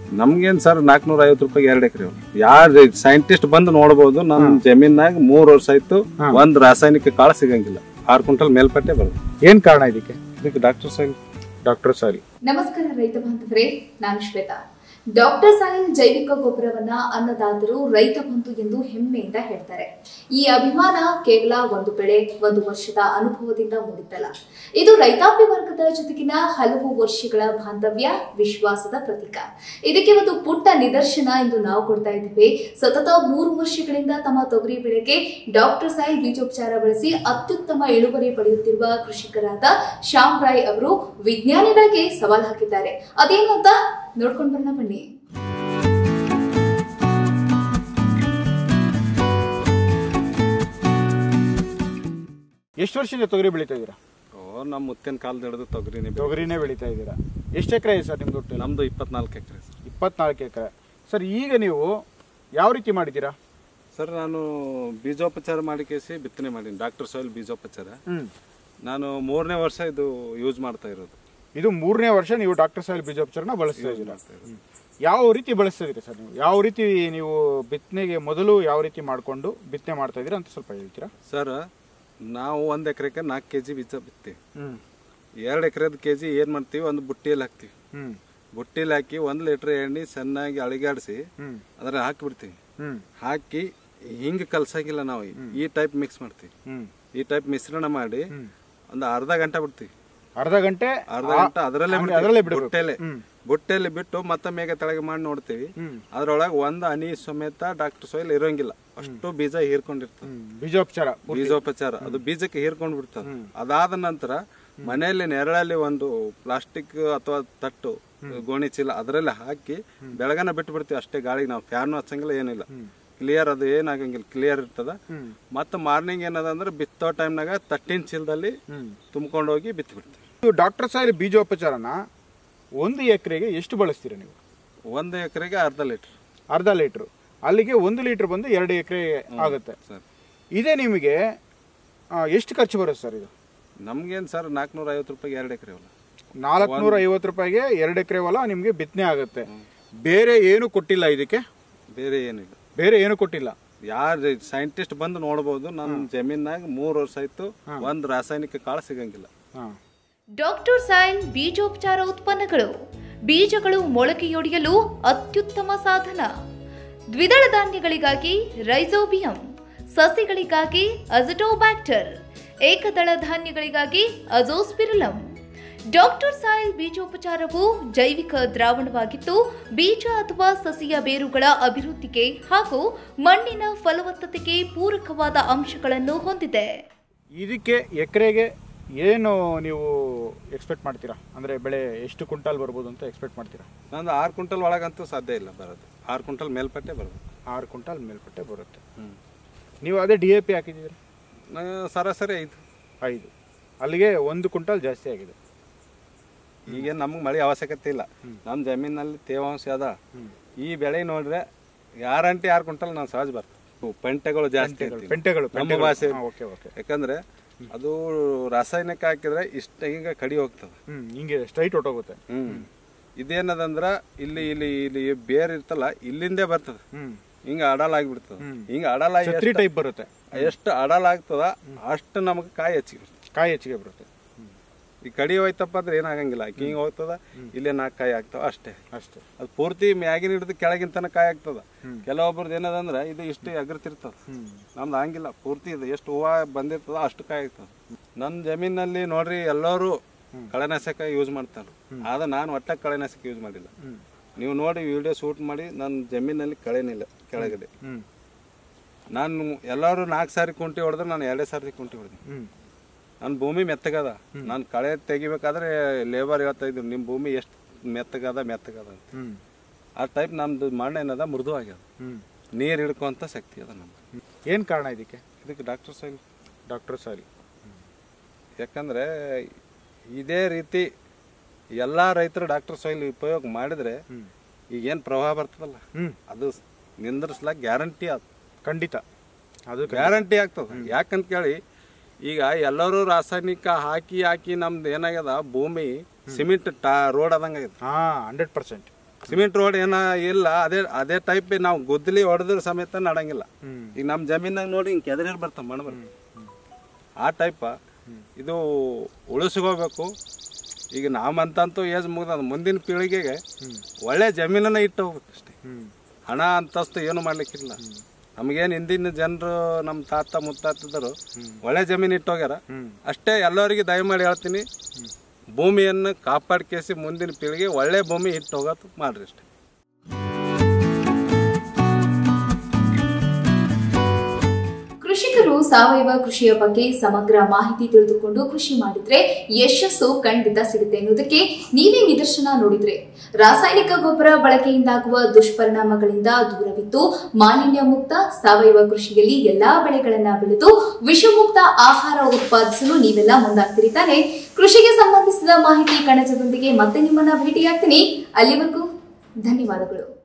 ನಮ್ಗೇನ್ ಸರ್ ನಾಲ್ಕನೂರ ಐವತ್ತು ರೂಪಾಯಿ ಎರಡು ಎಕರೆ ಯಾರು ಸೈಂಟಿಸ್ಟ್ ಬಂದು ನೋಡಬಹುದು ನಮ್ ಜಮೀನಾಗ ಮೂರ್ ವರ್ಷ ಆಯ್ತು ಒಂದ್ ರಾಸಾಯನಿಕ ಕಾಳು ಸಿಗಂಗಿಲ್ಲ ಆರು ಕ್ವಿಂಟಲ್ ಮೇಲ್ಪಟ್ಟೆ ಬರುತ್ತೆ ಏನ್ ಕಾರಣ ಇದಕ್ಕೆ ಇದಕ್ಕೆ ಡಾಕ್ಟರ್ ಸೈಲ್ ಡಾಕ್ಟರ್ ಸಾರಿ ನಮಸ್ಕಾರ ರೈತ ಬಾಂಧವರೇ ನಾನು ಶ್ವೇತಾ ಡಾಕ್ಟರ್ ಸಾಯಿಲ್ ಜೈವಿಕ ಗೊಬ್ಬರವನ್ನ ಅನ್ನದಾತರು ರೈತ ಬಂಧು ಎಂದು ಹೆಮ್ಮೆಯಿಂದ ಹೇಳ್ತಾರೆ ಈ ಅಭಿಮಾನ ಕೇವಲ ಒಂದು ಬೆಳೆ ಒಂದು ವರ್ಷದ ಅನುಭವದಿಂದ ಮೂಡಿದ್ದಲ್ಲ ಇದು ರೈತಾಪಿ ವರ್ಗದ ಜೊತೆಗಿನ ಹಲವು ವರ್ಷಗಳ ಬಾಂಧವ್ಯ ವಿಶ್ವಾಸದ ಪ್ರತೀಕ ಇದಕ್ಕೆ ಒಂದು ಪುಟ್ಟ ನಿದರ್ಶನ ಎಂದು ನಾವು ಕೊಡ್ತಾ ಇದ್ದೇವೆ ಸತತ ಮೂರು ವರ್ಷಗಳಿಂದ ತಮ್ಮ ತೊಗರಿ ಬೆಳೆಗೆ ಡಾಕ್ಟರ್ ಸಾಯಿಲ್ ಬೀಜೋಪಚಾರ ಬಳಸಿ ಅತ್ಯುತ್ತಮ ಇಳುವರಿ ಪಡೆಯುತ್ತಿರುವ ಕೃಷಿಕರಾದ ಶ್ಯಾಮ್ ರಾಯ್ ಅವರು ವಿಜ್ಞಾನಿಗಳಿಗೆ ಸವಾಲ್ ಹಾಕಿದ್ದಾರೆ ಅದೇನು ಅಂತ ನೋಡ್ಕೊಂಡು ಬರೋಣ ಬನ್ನಿ ಎಷ್ಟು ವರ್ಷದಿಂದ ತೊಗರಿ ಬೆಳೀತಾ ಇದ್ದೀರಾ ಓ ನಮ್ ಮುತ್ತಿನ ಕಾಲದ ಹಿಡಿದು ತೊಗರಿನೇ ಬೆಳೆ. ತೊಗರಿನೇ ಬೆಳೀತಾ ಇದ್ದೀರಾ ಎಷ್ಟು ಎಕರೆ ಇದೆ ಸರ್ ನಿಮ್ದು ಒಟ್ಟು ನಮ್ದು ಇಪ್ಪತ್ನಾಲ್ಕು ಎಕರೆ ಸರ್ ಇಪ್ಪತ್ನಾಲ್ಕು ಎಕರೆ ಸರ್ ಈಗ ನೀವು ಯಾವ ರೀತಿ ಮಾಡಿದ್ದೀರಾ ಸರ್ ನಾನು ಬೀಜೋಪಚಾರ ಮಾಡಿ ಕೇಸಿ ಬಿತ್ತನೆ ಮಾಡೀನಿ ಡಾಕ್ಟರ್ ಸಾಯಿಲ್ ಬೀಜೋಪಚಾರ ಹ್ಮ್ ನಾನು ಮೂರನೇ ವರ್ಷ ಇದು ಯೂಸ್ ಮಾಡ್ತಾ ಇರೋದು ಇದು ಮೂರನೇ ವರ್ಷ ನೀವು ಡಾಕ್ಟರ್ ಸಾಯಿಲ್ ಬೀಜೋಪಚಾರನ ಬಳಸ್ತಾ ಇದ್ದೀರಾ ಯಾವ ರೀತಿ ಬಳಸ್ತಾ ಇದ್ದೀರಾ ಸರ್ ನೀವು ಯಾವ ರೀತಿ ನೀವು ಬಿತ್ತನೆಗೆ ಮೊದಲು ಯಾವ ರೀತಿ ಮಾಡಿಕೊಂಡು ಬಿತ್ತನೆ ಮಾಡ್ತಾ ಇದ್ದೀರಾ ಅಂತ ಸ್ವಲ್ಪ ಹೇಳ್ತೀರಾ ಸರ್ ನಾವು ಒಂದ್ ಎಕರೆಗೆ ನಾಲ್ಕು ಕೆ ಜಿ ಬೀಜ ಬಿತ್ತೀವಿ ಹ್ಮ್ ಎರಡು ಎಕರೆದ ಕೆ ಜಿ ಏನು ಮಾಡ್ತೀವಿ ಒಂದು ಬುಟ್ಟಿಯಲ್ಲಿ ಹಾಕ್ತೀವಿ ಹ್ಮ್ ಬುಟ್ಟಿಲಿ ಹಾಕಿ ಒಂದು ಲೀಟ್ರ್ ಎಣ್ಣೆ ಚೆನ್ನಾಗಿ ಅಳಿಗಾಡಿಸಿ ಹ್ಮ್ ಅದರ ಹಾಕಿಬಿಡ್ತೀವಿ ಹ್ಮ್ ಹಾಕಿ ಹಿಂಗೆ ಕಲ್ಸಂಗಿಲ್ಲ ನಾವು ಈ ಟೈಪ್ ಮಿಕ್ಸ್ ಮಾಡ್ತೀವಿ ಹ್ಮ್ ಈ ಟೈಪ್ ಮಿಶ್ರಣ ಮಾಡಿ ಒಂದು ಅರ್ಧ ಗಂಟೆ ಬಿಡ್ತೀವಿ ಅರ್ಧ ಗಂಟೆ ಅರ್ಧ ಗಂಟೆ ಅದರಲ್ಲೇ ಹಂಗೆ ಅದರಲ್ಲೇ ಬಿಡ್ಬೇಕು. ಬುಟ್ಟೆಲೆ ಹ್ಮ್. ಬುಟ್ಟೆಯಲ್ಲಿ ಬಿಟ್ಟು ಮತ್ತೆ ಮೇಘ ತೆಳಗೆ ಮಾಡಿ ನೋಡ್ತೀವಿ ಹ್ಮ್. ಅದ್ರೊಳಗೆ ಒಂದು ಹನಿ ಸಮೇತ ಡಾಕ್ಟರ್ ಸೋಯಿಲ್ ಇರೋಂಗಿಲ್ಲ ಅಷ್ಟು ಬೀಜ ಹೀರ್ಕೊಂಡಿರ್ತದೆ ಹ್ಮ್ ಬೀಜೋಪಚಾರ ಬೀಜೋಪಚಾರ ಅದು ಬೀಜಕ್ಕೆ ಹೀರ್ಕೊಂಡು ಬಿಡ್ತದೆ ಅದಾದ ನಂತರ ಮನೆಯಲ್ಲಿ ನೆರಳಲ್ಲಿ ಒಂದು ಪ್ಲಾಸ್ಟಿಕ್ ಅಥವಾ ತಟ್ಟು ಗೋಣಿ ಚೀಲ ಅದರಲ್ಲಿ ಹಾಕಿ ಬೆಳಗನ ಬಿಟ್ಟು ಬಿಡ್ತೀವಿ ಅಷ್ಟೇ ಗಾಳಿಗೆ ನಾವು ಫ್ಯಾನ್ ಹಚ್ಚಂಗಿಲ್ಲ ಏನಿಲ್ಲ ಕ್ಲಿಯರ್ ಅದು ಏನಾಗಂಗಿಲ್ಲ ಕ್ಲಿಯರ್ ಇರ್ತದ ಮತ್ತೆ ಮಾರ್ನಿಂಗ್ ಏನದ ಅಂದ್ರೆ ಬಿತ್ತೋ ಟೈಮ್ನಾಗ ತಟ್ಟಿನ ಚೀಲದಲ್ಲಿ ತುಂಬ್ಕೊಂಡು ಹೋಗಿ ಬಿತ್ತಿ ಬಿಡ್ತೀವಿ ಇದು ಡಾಕ್ಟರ್ ಸಾಯಿಲ್ ಬೀಜೋಪಚಾರನ ಒಂದು ಎಕರೆಗೆ ಎಷ್ಟು ಬಳಸ್ತೀರಾ ನೀವು ಒಂದು ಎಕರೆಗೆ ಅರ್ಧ ಲೀಟರ್ ಅರ್ಧ ಲೀಟ್ರು ಅಲ್ಲಿಗೆ ಒಂದು ಲೀಟ್ರ್ ಬಂದು ಎರಡು ಎಕರೆ ಆಗುತ್ತೆ ಸರ್ ಇದೇ ನಿಮಗೆ ಆ, ಎಷ್ಟು ಖರ್ಚು ಬರುತ್ತೆ ಸರ್ ಇದು ನಮ್ಗೇನು ಸರ್ ನಾಲ್ಕುನೂರ ಐವತ್ತು ರೂಪಾಯಿ ಎರಡು ಎಕರೆ ಹೊಲ ನಾಲ್ಕುನೂರ ಐವತ್ತು ರೂಪಾಯಿಗೆ ಎರಡು ಎಕರೆ ಹೊಲ ನಿಮಗೆ ಬಿತ್ತನೆ ಆಗುತ್ತೆ ಬೇರೆ ಏನು ಕೊಟ್ಟಿಲ್ಲ ಇದಕ್ಕೆ ಬೇರೆ ಏನಿಲ್ಲ ಬೇರೆ ಏನು ಕೊಟ್ಟಿಲ್ಲ ಯಾರು ಸೈಂಟಿಸ್ಟ್ ಬಂದು ನೋಡ್ಬೋದು ನಮ್ಮ ಜಮೀನಾಗ ಮೂರು ವರ್ಷ ಆಯ್ತು ಒಂದು ರಾಸಾಯನಿಕ ಕಾಳು ಸಿಗಂಗಿಲ್ಲ ಹಾಂ ಡಾಕ್ಟರ್ ಸಾಯಿಲ್ ಬೀಜೋಪಚಾರ ಉತ್ಪನ್ನಗಳು ಬೀಜಗಳು ಮೊಳಕೆಯೊಡೆಯಲು ಅತ್ಯುತ್ತಮ ಸಾಧನ ದ್ವಿದಳ ಧಾನ್ಯಗಳಿಗಾಗಿ ರೈಸೋಬಿಯಂ ಸಸಿಗಳಿಗಾಗಿ ಅಜಟೋಬ್ಯಾಕ್ಟರ್ ಏಕದಳ ಧಾನ್ಯಗಳಿಗಾಗಿ ಅಜೋಸ್ಪಿರುಲಂ ಡಾಕ್ಟರ್ ಸಾಯಿಲ್ ಬೀಜೋಪಚಾರವು ಜೈವಿಕ ದ್ರಾವಣವಾಗಿದ್ದು ಬೀಜ ಅಥವಾ ಸಸಿಯ ಬೇರುಗಳ ಅಭಿವೃದ್ಧಿಗೆ ಹಾಗೂ ಮಣ್ಣಿನ ಫಲವತ್ತತೆಗೆ ಪೂರಕವಾದ ಅಂಶಗಳನ್ನು ಹೊಂದಿದೆ ಇದಕ್ಕೆ ಎಕರೆಗೆ ಏನು ನೀವು ಎಕ್ಸ್ಪೆಕ್ಟ್ ಮಾಡ್ತೀರಾ ಅಂದರೆ ಬೆಳೆ ಎಷ್ಟು ಕ್ವಿಂಟಾಲ್ ಬರ್ಬೋದು ಅಂತ ಎಕ್ಸ್ಪೆಕ್ಟ್ ಮಾಡ್ತೀರಾ ನಂದು ಆರು ಕ್ವಿಂಟಲ್ ಒಳಗಂತೂ ಸಾಧ್ಯ ಇಲ್ಲ ಬರೋದು ಆರು ಕ್ವಿಂಟಲ್ ಮೇಲ್ಪಟ್ಟೆ ಬರೋದು ಆರು ಕ್ವಿಂಟಾಲ್ ಮೇಲ್ಪಟ್ಟೆ ಬರುತ್ತೆ ಹ್ಮ್. ನೀವು ಅದೇ ಡಿ ಎ ಪಿ ಹಾಕಿದ್ದೀರಾ ನಾನು ಸರಾಸರಿ ಐದು ಐದು ಅಲ್ಲಿಗೆ ಒಂದು ಕ್ವಿಂಟಾಲ್ ಜಾಸ್ತಿ ಆಗಿದೆ ಈಗ ನಮ್ಗೆ ಮಳೆ ಅವಶ್ಯಕತೆ ಇಲ್ಲ ನಮ್ಮ ಜಮೀನಲ್ಲಿ ತೇವಾಂಶ ಅದ ಈ ಬೆಳೆ ನೋಡ್ರೆ ಗ್ಯಾರಂಟಿ ಆರು ಕ್ವಿಂಟಲ್ ನಾನು ಸಹಜ ಬರ್ತದೆ ಇವು ಪೆಂಟೆಗಳು ಜಾಸ್ತಿ ಇರ್ತೀವಿ. ಪೆಂಟೆಗಳು ನಮ್ಮ ಪೆಂಟೆಗಳು. ಭಾಷೆ ಹಾ, ಓಕೆ ಓಕೆ ಯಾಕಂದ್ರೆ ಅದು ರಾಸಾಯನಿಕ ಹಾಕಿದ್ರೆ ಇಷ್ಟ ಹಿಂಗ ಕಡಿ ಹೋಗ್ತದೆ ಹ್ಮ್ ಹಿಂಗೆ ಸ್ಟ್ರೈಟ್ ಹೊಟ್ಟೋಗುತ್ತೆ ಹ್ಮ್ ಇದೇನದಂದ್ರ ಇಲ್ಲಿ ಇಲ್ಲಿ ಇಲ್ಲಿ ಬೇರ್ ಇರ್ತಲ್ಲ ಇಲ್ಲಿಂದೇ ಬರ್ತದೆ ಹ್ಮ್ ಹಿಂಗ ಅಡಲ್ ಆಗಿಬಿಡ್ತದ ಹಿಂಗ ಅಡಲ್ ಆಗಿ ಛತ್ರಿ ಟೈಪ್ ಬರುತ್ತೆ ಎಷ್ಟು ಅಡಲ್ ಆಗ್ತದ ಅಷ್ಟು ನಮಗೆ ಕಾಯಿ ಹೆಚ್ಚಿಗೆ ಕಾಯಿ ಹೆಚ್ಚಿಗೆ ಬರುತ್ತೆ ಈ ಕಡಿ ಹೋಯ್ತಪ್ಪ ಅಂದ್ರೆ ಏನಾಗಂಗಿಲ್ಲ ಹಿಂಗ ಹೋಗ್ತದ ಇಲ್ಲೇ ನಾಲ್ಕು ಕಾಯಿ ಆಗ್ತಾವ ಅಷ್ಟೇ ಅಷ್ಟೇ ಅದು ಪೂರ್ತಿ ಮ್ಯಾಗಿನ ಹಿಡಿದು ಕೆಳಗಿನ ತನಕ ಕಾಯಿ ಆಗ್ತದ ಕೆಲವೊಬ್ರದ್ದು ಏನದಂದ್ರ ಇದು ಇಷ್ಟು ಅಗರ್ತಿರ್ತದ ನಮ್ದು ಹಂಗಿಲ್ಲ ಪೂರ್ತಿ ಇದು ಎಷ್ಟು ಹೂವ ಬಂದಿರ್ತದ ಅಷ್ಟು ಕಾಯಿ ಆಗ್ತದ ನನ್ನ ಜಮೀನಲ್ಲಿ ನೋಡ್ರಿ ಎಲ್ಲರೂ ಕಳೆನಾಶಕ ಯೂಸ್ ಮಾಡ್ತಾರೆ ಆದ್ರೆ ನಾನು ಒಟ್ಟ ಕಳೆನಾಶಕ ಯೂಸ್ ಮಾಡಿಲ್ಲ ನೀವು ನೋಡಿ ವಿಡಿಯೋ ಶೂಟ್ ಮಾಡಿ ನನ್ನ ಜಮೀನಲ್ಲಿ ಕಳೆನಿಲ್ಲ ಕೆಳಗಡೆ ಹ್ಮ್ ನಾನು ಎಲ್ಲರೂ ನಾಲ್ಕು ಸಾರಿ ಕುಂಟಿ ಹೊಡೆದ್ರೆ ನಾನು ಎರಡೇ ಸಾರಿ ಕುಂಟಿ ಹೊಡೆದೆ ಹ್ಮ್ ನನ್ನ ಭೂಮಿ ಮೆತ್ತಗದ ನಾನು ಕಳೆ ತೆಗಿಬೇಕಾದ್ರೆ ಲೇಬರ್ ಹೇಳ್ತಾ ಇದ್ರು ನಿಮ್ಮ ಭೂಮಿ ಎಷ್ಟು ಮೆತ್ತಗದ ಮೆತ್ತಗದ ಅಂತ ಹ್ಮ್ ಆ ಟೈಪ್ ನಮ್ದು ಮಣ್ಣು ಏನದ ಮೃದು ಆಗ್ಯದ ಹ್ಮ್ ನೀರು ಹಿಡ್ಕೊಂತ ಶಕ್ತಿ ಅದ ನಮ್ಗೆ ಏನು ಕಾರಣ ಇದಕ್ಕೆ ಇದಕ್ಕೆ ಡಾಕ್ಟರ್ ಸೈಲ್ ಡಾಕ್ಟರ್ ಸಾರಿ ಯಾಕಂದ್ರೆ ಇದೇ ರೀತಿ ಎಲ್ಲ ರೈತರು ಡಾಕ್ಟರ್ ಸಾಯಿಲ್ ಉಪಯೋಗ ಮಾಡಿದ್ರೆ ಈಗೇನು ಪ್ರವಾಹ ಬರ್ತದಲ್ಲ ಹ್ಮ್ ಅದು ನಿಂದ್ರಿಸ್ಲಾಕ ಗ್ಯಾರಂಟಿ ಆದ ಖಂಡಿತ ಅದು ಗ್ಯಾರಂಟಿ ಆಗ್ತದ ಯಾಕಂತ ಕೇಳಿ ಈಗ ಎಲ್ಲರೂ ರಾಸಾಯನಿಕ ಹಾಕಿ ಹಾಕಿ ನಮ್ದು ಏನಾಗ್ಯದ ಭೂಮಿ ಸಿಮೆಂಟ್ ಟಾ ರೋಡ್ ಆದಂಗ ಆಗ್ಯದ ಹಾ ಹಂಡ್ರೆಡ್ ಪರ್ಸೆಂಟ್ ಸಿಮೆಂಟ್ ರೋಡ್ ಏನ ಇಲ್ಲ ಅದೇ ಅದೇ ಟೈಪ್ ನಾವು ಗುದ್ದಲಿ ಹೊಡೆದ್ರ ಸಮೇತ ನಡಂಗಿಲ್ಲ ಹ್ಮ್. ಈಗ ನಮ್ಮ ಜಮೀನಾಗ ನೋಡಿ ಹಿಂಗೆ ಕೆದರಿ ಬರ್ತಾವ ಮಣ್ಣು ಬರ್ತಾವ ಆ ಟೈಪ ಇದು ಉಳಿಸ್ಕೋಬೇಕು ಈಗ ನಾವಂತಂತೂ ಏಜ್ ಮುಗ್ದ ಮುಂದಿನ ಪೀಳಿಗೆಗೆ ಒಳ್ಳೆ ಜಮೀನನ್ನ ಇಟ್ಟು ಹೋಗ್ಬೇಕು ಅಷ್ಟೇ ಹ್ಮ್ ಹಣ ಅಂತಸ್ತು ಏನು ಮಾಡ್ಲಿಕ್ಕಿಲ್ಲ ನಮಗೇನು ಹಿಂದಿನ ಜನರು ನಮ್ಮ ತಾತ ಮುತ್ತಾತಿದ್ದರು ಒಳ್ಳೆ ಜಮೀನು ಇಟ್ಟೋಗ್ಯಾರ ಹ್ಮ್. ಅಷ್ಟೇ ಎಲ್ಲರಿಗೆ ದಯಮಾಡಿ ಹೇಳ್ತೀನಿ ಭೂಮಿಯನ್ನು ಕಾಪಾಡ್ಕೇಸಿ ಮುಂದಿನ ಪೀಳಿಗೆ ಒಳ್ಳೆ ಭೂಮಿ ಇಟ್ಟು ಹೋಗೋದು ಮಾಡ್ರಿ ಅಷ್ಟೇ ಕೃಷಿಕರು ಸಾವಯವ ಕೃಷಿಯ ಬಗ್ಗೆ ಸಮಗ್ರ ಮಾಹಿತಿ ತಿಳಿದುಕೊಂಡು ಕೃಷಿ ಮಾಡಿದ್ರೆ ಯಶಸ್ಸು ಖಂಡಿತ ಸಿಗುತ್ತೆ ಎನ್ನುವುದಕ್ಕೆ ನೀವೇ ನಿದರ್ಶನ ನೋಡಿದ್ರೆ ರಾಸಾಯನಿಕ ಗೊಬ್ಬರ ಬಳಕೆಯಿಂದಾಗುವ ದುಷ್ಪರಿಣಾಮಗಳಿಂದ ದೂರವಿದ್ದು ಮಾಲಿನ್ಯ ಮುಕ್ತ ಸಾವಯವ ಕೃಷಿಯಲ್ಲಿ ಎಲ್ಲಾ ಬೆಳೆಗಳನ್ನ ಬೆಳೆದು ವಿಷಮುಕ್ತ ಆಹಾರ ಉತ್ಪಾದಿಸಲು ನೀವೆಲ್ಲ ಮುಂದಾಗ್ತಿರಿ ತಾನೆ ಕೃಷಿಗೆ ಸಂಬಂಧಿಸಿದ ಮಾಹಿತಿ ಕಣಜದೊಂದಿಗೆ ಮತ್ತೆ ನಿಮ್ಮನ್ನ ಭೇಟಿಯಾಗ್ತೀನಿ ಅಲ್ಲಿವರೆಗೂ ಧನ್ಯವಾದಗಳು